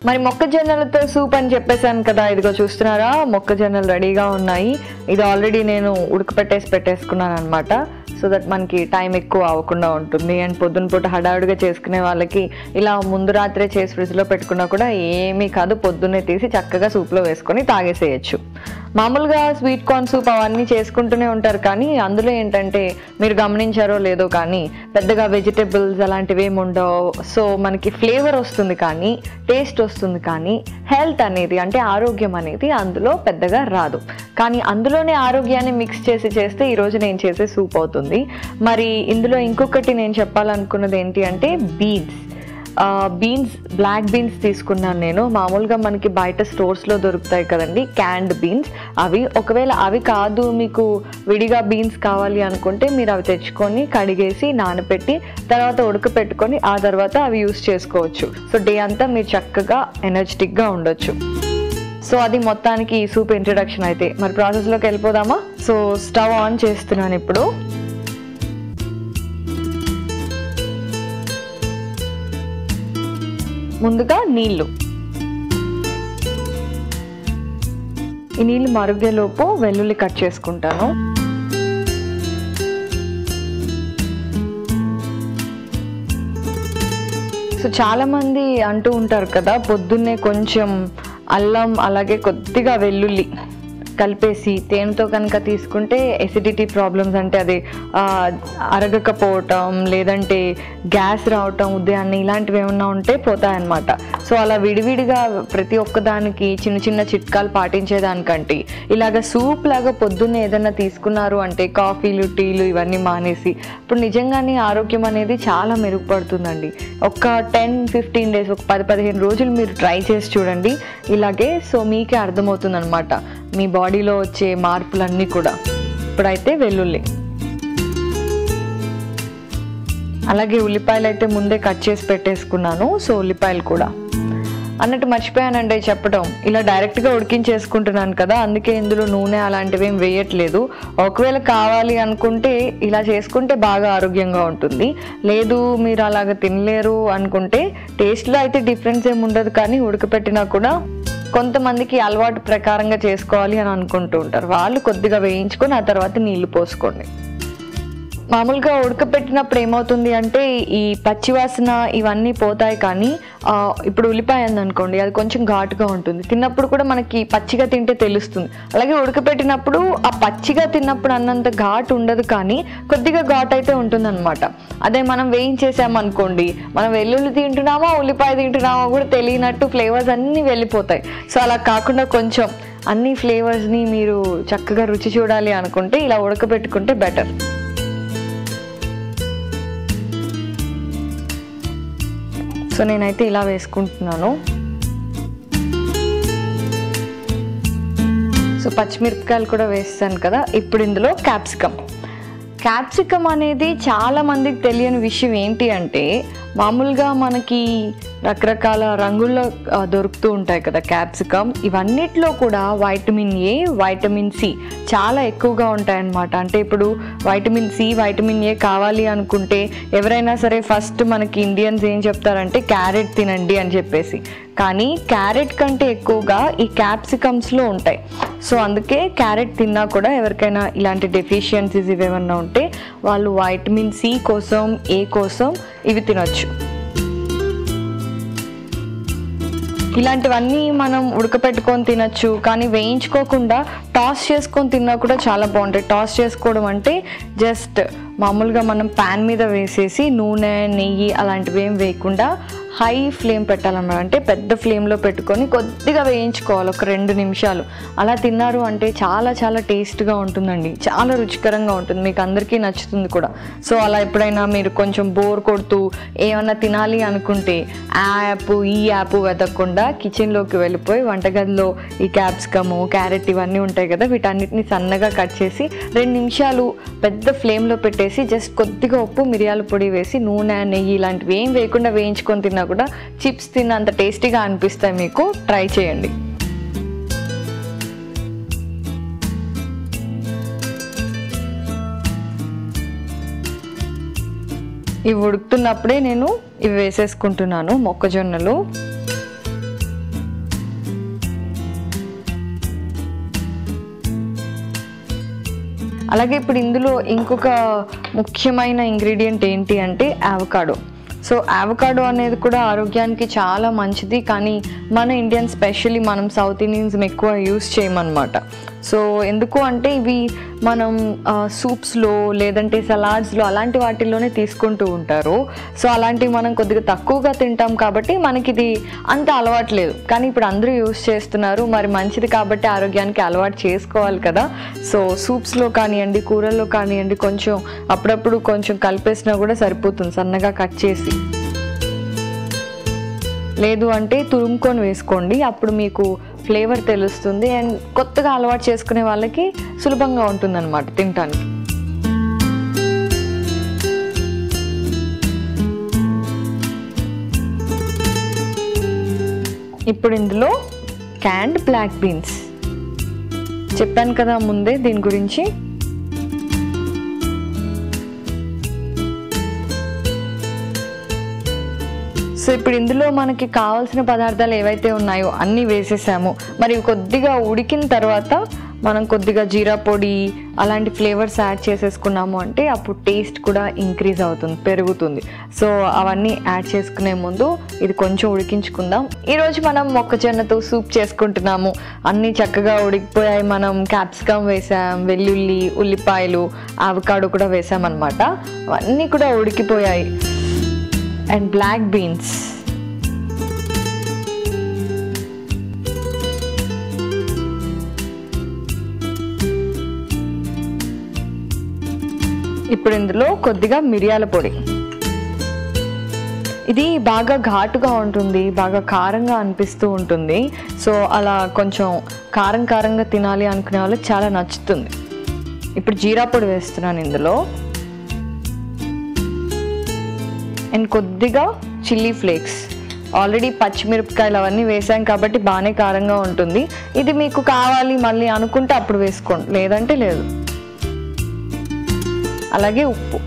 మరి మొక్కజొన్నలతో సూప్ అని చెప్పేశాను కదా ఇదిగో చూస్తున్నారా మొక్కజొన్నలు రెడీగా ఉన్నాయి ఇది ఆల్రెడీ నేను ఉడకపెట్టేసి పెట్టేసుకున్నాను అనమాట సో దట్ మనకి టైం ఎక్కువ అవ్వకుండా ఉంటుంది అండ్ పొద్దున పూట హడావుడిగా చేసుకునే వాళ్ళకి ఇలా ముందు రాత్రే చేసి ఫ్రిడ్జ్లో పెట్టుకున్నా కూడా ఏమీ కాదు పొద్దున్నే తీసి చక్కగా సూప్లో వేసుకొని తాగేసేయచ్చు మామూలుగా స్వీట్ కార్న్ సూప్ అవన్నీ చేసుకుంటూనే ఉంటారు కానీ అందులో ఏంటంటే మీరు గమనించారో లేదో కానీ పెద్దగా వెజిటేబుల్స్ అలాంటివి ఏమి ఉండవు సో మనకి ఫ్లేవర్ వస్తుంది కానీ టేస్ట్ వస్తుంది కానీ హెల్త్ అనేది అంటే ఆరోగ్యం అనేది అందులో పెద్దగా రాదు కానీ అందులోనే ఆరోగ్యాన్ని మిక్స్ చేసి చేస్తే ఈరోజు నేను చేసే సూప్ అవుతుంది మరి ఇందులో ఇంకొకటి నేను చెప్పాలనుకున్నది ఏంటి అంటే బీన్స్ బీన్స్ బ్లాక్ బీన్స్ తీసుకున్నాను నేను మామూలుగా మనకి బయట స్టోర్స్లో దొరుకుతాయి కదండి క్యాండ్ బీన్స్ అవి ఒకవేళ అవి కాదు మీకు విడిగా బీన్స్ కావాలి అనుకుంటే మీరు అవి తెచ్చుకొని కడిగేసి నానబెట్టి తర్వాత ఉడకపెట్టుకొని ఆ తర్వాత అవి యూస్ చేసుకోవచ్చు సో డే అంతా మీరు చక్కగా ఎనర్జెటిక్గా ఉండొచ్చు సో అది మొత్తానికి ఈ సూప్ ఇంట్రడక్షన్ అయితే మరి ప్రాసెస్లోకి వెళ్ళిపోదామా సో స్టవ్ ఆన్ చేస్తున్నాను ఇప్పుడు ముందుగా నీళ్ళు ఈ నీళ్ళు మరుగేలోపు వెల్లుల్లి కట్ చేసుకుంటాను సో చాలా మంది అంటూ ఉంటారు కదా పొద్దున్నే కొంచెం అల్లం అలాగే కొద్దిగా వెల్లుల్లి కలిపేసి తేనెతో కనుక తీసుకుంటే ఎసిడిటీ ప్రాబ్లమ్స్ అంటే అది ఆ, అరగకపోవటం లేదంటే గ్యాస్ రావటం ఉదయాన్నే ఇలాంటివి ఏమన్నా ఉంటే పోతాయన్నమాట సో అలా విడివిడిగా ప్రతి ఒక్కదానికి చిన్న చిన్న చిట్కాలు పాటించేదానికంటే ఇలాగ సూప్ లాగా పొద్దున్నే ఏదైనా తీసుకున్నారు అంటే కాఫీలు టీలు ఇవన్నీ మానేసి ఇప్పుడు నిజంగానే ఆరోగ్యం అనేది చాలా మెరుగుపడుతుందండి ఒక టెన్ ఫిఫ్టీన్ డేస్ ఒక పది పదిహేను రోజులు మీరు ట్రై చేసి చూడండి ఇలాగే సో మీకే అర్థమవుతుంది అనమాట మీ బాడీలో వచ్చే మార్పులన్నీ కూడా ఇప్పుడైతే వెల్లుల్లి అలాగే ఉల్లిపాయలు అయితే ముందే కట్ చేసి పెట్టేసుకున్నాను సో ఉల్లిపాయలు కూడా అన్నట్టు మర్చిపోయానండి చెప్పడం ఇలా డైరెక్ట్గా ఉడికించేసుకుంటున్నాను కదా అందుకే ఇందులో నూనె అలాంటివి ఏం వేయట్లేదు ఒకవేళ కావాలి అనుకుంటే ఇలా చేసుకుంటే బాగా ఆరోగ్యంగా ఉంటుంది లేదు మీరు అలాగ తినలేరు అనుకుంటే టేస్ట్లో అయితే డిఫరెన్స్ ఏమి ఉండదు కానీ ఉడకపెట్టినా కూడా కొంతమందికి అలవాటు ప్రకారంగా చేసుకోవాలి అని అనుకుంటూ ఉంటారు వాళ్ళు కొద్దిగా వేయించుకొని ఆ తర్వాత నీళ్లు పోసుకోండి మామూలుగా ఉడకపెట్టినప్పుడు ఏమవుతుంది అంటే ఈ పచ్చివాసన ఇవన్నీ పోతాయి కానీ ఆ, ఇప్పుడు ఉల్లిపాయ అనుకోండి అది కొంచెం ఘాటుగా ఉంటుంది తిన్నప్పుడు కూడా మనకి పచ్చిగా తింటే తెలుస్తుంది అలాగే ఉడకపెట్టినప్పుడు ఆ పచ్చిగా తిన్నప్పుడు అన్నంత ఘాటు ఉండదు కానీ కొద్దిగా ఘాటు అయితే ఉంటుందన్నమాట అదే మనం వేయించేసామనుకోండి మనం వెల్లుల్లి తింటున్నామా ఉల్లిపాయ తింటున్నామా కూడా తెలియనట్టు ఫ్లేవర్స్ అన్నీ వెళ్ళిపోతాయి సో అలా కాకుండా కొంచెం అన్ని ఫ్లేవర్స్ని మీరు చక్కగా రుచి చూడాలి అనుకుంటే ఇలా ఉడకబెట్టుకుంటే బెటర్ సో నేనైతే ఇలా వేసుకుంటున్నాను సో పచ్చిమిరపకాయలు కూడా వేస్తాను కదా ఇప్పుడు ఇందులో క్యాప్సికమ్ క్యాప్సికమ్ అనేది చాలా మందికి తెలియని విషయం ఏంటి అంటే మామూలుగా మనకి రకరకాల రంగుల్లో ఆ, దొరుకుతూ ఉంటాయి కదా క్యాప్సికమ్ ఇవన్నిట్లో కూడా వైటమిన్ ఏ వైటమిన్ సి చాలా ఎక్కువగా ఉంటాయన్నమాట అంటే ఇప్పుడు వైటమిన్ సి వైటమిన్ ఏ కావాలి అనుకుంటే ఎవరైనా సరే ఫస్ట్ మనకి ఇండియన్స్ ఏం చెప్తారంటే క్యారెట్ తినండి అని చెప్పేసి కానీ క్యారెట్ కంటే ఎక్కువగా ఈ క్యాప్సికమ్స్లో ఉంటాయి సో అందుకే క్యారెట్ తిన్నా కూడా ఎవరికైనా ఇలాంటి డెఫిషియన్సీస్ ఇవేమన్నా ఉంటే వాళ్ళు వైటమిన్ సి కోసం ఏ కోసం ఇవి తినొచ్చు ఇలాంటివన్నీ మనం ఉడకపెట్టుకొని తినొచ్చు కానీ వేయించుకోకుండా టాస్ చేసుకొని తిన్నా కూడా చాలా బాగుంటాయి టాస్ చేసుకోవడం అంటే జస్ట్ మామూలుగా మనం ప్యాన్ మీద వేసేసి నూనె నెయ్యి అలాంటివి ఏం వేయకుండా హై ఫ్లేమ్ పెట్టాలన్నమాట అంటే పెద్ద ఫ్లేమ్లో పెట్టుకొని కొద్దిగా వేయించుకోవాలి ఒక రెండు నిమిషాలు అలా తిన్నారు అంటే చాలా చాలా టేస్ట్గా ఉంటుందండి చాలా రుచికరంగా ఉంటుంది మీకు అందరికీ నచ్చుతుంది కూడా సో అలా ఎప్పుడైనా మీరు కొంచెం బోర్ కొడుతూ ఏమన్నా తినాలి అనుకుంటే ఆ యాప్ ఈ యాప్ వెతకకుండా కిచెన్లోకి వెళ్ళిపోయి వంటగదిలో ఈ క్యాప్సికము క్యారెట్ ఇవన్నీ ఉంటాయి కదా వీటన్నిటిని సన్నగా కట్ చేసి రెండు నిమిషాలు పెద్ద ఫ్లేమ్లో పెట్టేసి జస్ట్ కొద్దిగా ఉప్పు మిరియాల పొడి వేసి నూనె నెయ్యి ఇలాంటివి ఏం వేయకుండా వేయించుకొని తిన్నా కూడా చిప్స్ తిన్నంత టేస్టీగా అనిపిస్తాయి మీకు ట్రై చేయండి ఇవి ఉడుకుతున్నప్పుడే నేను ఇవి వేసేసుకుంటున్నాను మొక్కజొన్నలు అలాగే ఇప్పుడు ఇందులో ఇంకొక ముఖ్యమైన ఇంగ్రీడియంట్ ఏంటి అంటే ఆవకాడో సో ఆవకాడో అనేది కూడా ఆరోగ్యానికి చాలా మంచిది కానీ మన ఇండియన్ స్పెషల్లీ మనం సౌత్ ఇండియన్స్ ఎక్కువ యూస్ చేయమన్నమాట సో ఎందుకు అంటే ఇవి మనం సూప్స్లో లేదంటే సలాడ్స్లో అలాంటి వాటిల్లోనే తీసుకుంటూ ఉంటారు సో అలాంటివి మనం కొద్దిగా తక్కువగా తింటాం కాబట్టి మనకి ఇది అంత అలవాటు లేదు కానీ ఇప్పుడు అందరూ యూస్ చేస్తున్నారు మరి మంచిది కాబట్టి ఆరోగ్యానికి అలవాటు చేసుకోవాలి కదా సో సూప్స్లో కానివ్వండి కూరల్లో కానివ్వండి కొంచెం అప్పుడప్పుడు కొంచెం కలిపేసినా కూడా సరిపోతుంది సన్నగా కట్ చేసి లేదు అంటే తురుముకొని వేసుకోండి అప్పుడు మీకు ఫ్లేవర్ తెలుస్తుంది అండ్ కొత్తగా అలవాటు చేసుకునే వాళ్ళకి సులభంగా ఉంటుందన్నమాట తినటానికి ఇప్పుడు ఇందులో క్యాండ్ బ్లాక్ బీన్స్ చెప్పాను కదా ముందే దీని గురించి సో ఇప్పుడు ఇందులో మనకి కావాల్సిన పదార్థాలు ఏవైతే ఉన్నాయో అన్నీ వేసేసాము మరి ఇవి కొద్దిగా ఉడికిన తర్వాత మనం కొద్దిగా జీరా పొడి అలాంటి ఫ్లేవర్స్ యాడ్ చేసేసుకున్నాము అంటే అప్పుడు టేస్ట్ కూడా ఇంక్రీజ్ అవుతుంది పెరుగుతుంది సో అవన్నీ యాడ్ చేసుకునే ముందు ఇది కొంచెం ఉడికించుకుందాం ఈరోజు మనం మొక్కజొన్నతో సూప్ చేసుకుంటున్నాము అన్నీ చక్కగా ఉడికిపోయాయి మనం క్యాప్సికమ్ వేసాం వెల్లుల్లి ఉల్లిపాయలు ఆవకాడు కూడా వేసామన్నమాట అవన్నీ కూడా ఉడికిపోయాయి అండ్ బ్లాక్ బీన్స్ ఇప్పుడు ఇందులో కొద్దిగా మిరియాల పొడి ఇది బాగా ఘాటుగా ఉంటుంది బాగా కారంగా అనిపిస్తూ ఉంటుంది సో అలా కొంచెం కారం కారంగా తినాలి అనుకునే వాళ్ళకి చాలా నచ్చుతుంది ఇప్పుడు జీరా పొడి వేస్తున్నాను ఇందులో అండ్ కొద్దిగా చిల్లీ ఫ్లేక్స్ ఆల్రెడీ పచ్చిమిరపకాయలు అవన్నీ వేసాం కాబట్టి బాగానే కారంగా ఉంటుంది ఇది మీకు కావాలి మళ్ళీ అనుకుంటే అప్పుడు వేసుకోండి లేదంటే లేదు అలాగే ఉప్పు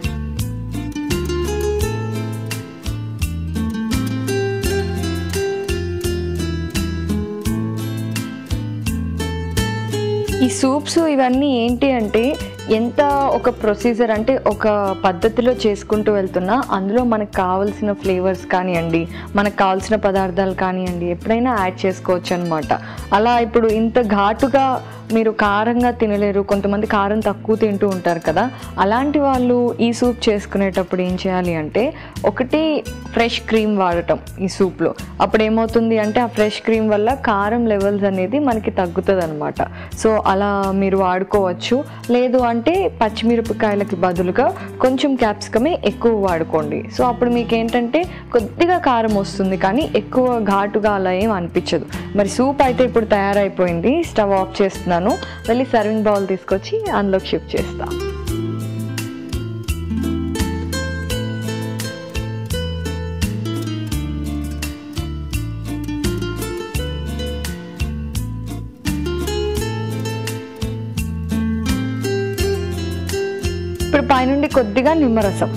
ఈ సూప్స్ ఇవన్నీ ఏంటి అంటే ఎంత ఒక ప్రొసీజర్ అంటే ఒక పద్ధతిలో చేసుకుంటూ వెళ్తున్నా అందులో మనకు కావాల్సిన ఫ్లేవర్స్ కానివ్వండి మనకు కావాల్సిన పదార్థాలు కానివ్వండి ఎప్పుడైనా యాడ్ చేసుకోవచ్చు అనమాట అలా ఇప్పుడు ఇంత ఘాటుగా మీరు కారంగా తినలేరు కొంతమంది కారం తక్కువ తింటూ ఉంటారు కదా అలాంటి వాళ్ళు ఈ సూప్ చేసుకునేటప్పుడు ఏం చేయాలి అంటే ఒకటి ఫ్రెష్ క్రీమ్ వాడటం ఈ సూప్లో అప్పుడు ఏమవుతుంది అంటే ఆ ఫ్రెష్ క్రీమ్ వల్ల కారం లెవెల్స్ అనేది మనకి తగ్గుతుంది అనమాట సో అలా మీరు వాడుకోవచ్చు లేదు అంటే పచ్చిమిరపకాయలకి బదులుగా కొంచెం క్యాప్సికమే ఎక్కువ వాడుకోండి సో అప్పుడు మీకు ఏంటంటే కొద్దిగా కారం వస్తుంది కానీ ఎక్కువ ఘాటుగా అలా ఏం అనిపించదు మరి సూప్ అయితే ఇప్పుడు తయారైపోయింది స్టవ్ ఆఫ్ చేస్తున్నాను వెళ్ళి సర్వింగ్ బౌల్ తీసుకొచ్చి అందులోకి షిఫ్ట్ చేస్తా ఇప్పుడు పైనుండి కొద్దిగా నిమ్మరసం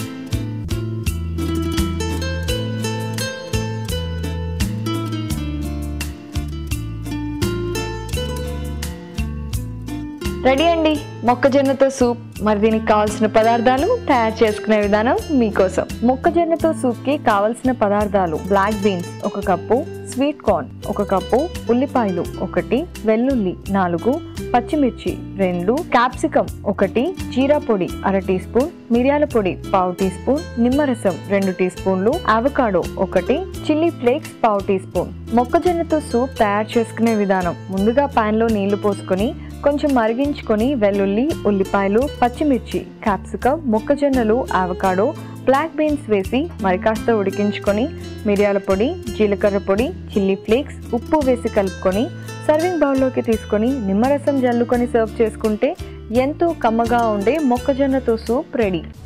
రెడీ అండి మొక్కజొన్నతో సూప్ మరి దీనికి కావాల్సిన పదార్థాలు తయారు చేసుకునే విధానం మీకోసం మొక్కజొన్నతో సూప్కి కావాల్సిన పదార్థాలు బ్లాక్ బీన్స్ ఒక కప్పు స్వీట్ కార్న్ ఒక కప్పు ఉల్లిపాయలు ఒకటి వెల్లుల్లి నాలుగు పచ్చిమిర్చి రెండు క్యాప్సికం ఒకటి జీరా పొడి అర టీ స్పూన్ మిరియాల పొడి పావు టీ స్పూన్ నిమ్మరసం రెండు టీ స్పూన్లు అవకాడో ఒకటి చిల్లీ ఫ్లేక్స్ పావు టీ స్పూన్ మొక్కజొన్నతో సూప్ తయారు చేసుకునే విధానం ముందుగా పాన్ లో నీళ్లు పోసుకొని కొంచెం మరిగించుకొని వెల్లుల్లి ఉల్లిపాయలు పచ్చిమిర్చి క్యాప్సికం మొక్కజొన్నలు అవకాడో బ్లాక్ బీన్స్ వేసి మరి కాస్త ఉడికించుకొని మిరియాల పొడి జీలకర్ర పొడి చిల్లీ ఫ్లేక్స్ ఉప్పు వేసి కలుపుకొని సర్వింగ్ బౌల్లోకి తీసుకొని నిమ్మరసం జల్లుకొని సర్వ్ చేసుకుంటే ఎంతో కమ్మగా ఉండే మొక్కజొన్నతో సూప్ రెడీ